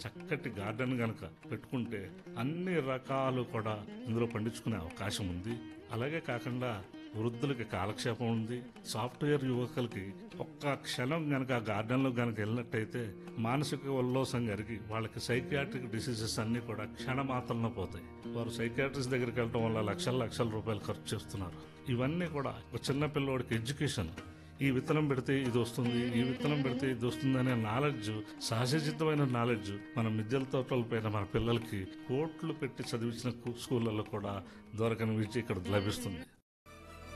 చక్కటి గార్డెన్ గనక పెట్టుకుంటే అన్ని రకాలు కూడా ఇందులో పండించుకునే అవకాశం ఉంది అలాగే కాకుండా వృద్ధులకి కాలక్షేపం ఉంది సాఫ్ట్వేర్ యువకులకి ఒక్క క్షణం గనక గార్డెన్ లో గనక వెళ్ళినట్టయితే మానసిక ఉల్లాసం కలిగి వాళ్ళకి సైకియాట్రిక్ డిసీజెస్ అన్ని కూడా క్షణమాత్రంలో పోతాయి వారు సైకియాట్రిస్ట్ దగ్గరికి వెళ్ళడం వల్ల లక్షల లక్షల రూపాయలు ఖర్చు చేస్తున్నారు ఇవన్నీ కూడా ఒక చిన్న పిల్లోడికి ఎడ్యుకేషన్ ఈ విత్తనం పెడితే ఇది వస్తుంది ఈ విత్తనం పెడితే ఇది వస్తుంది అనే నాలెడ్జ్ సహజసిద్ధమైన నాలెడ్జ్ మన మిద్దెల తోటల పైన మన పిల్లలకి కోట్లు పెట్టి చదివించిన కు- స్కూళ్ళల్లో కూడా దొరకని విద్య ఇక్కడ లభిస్తుంది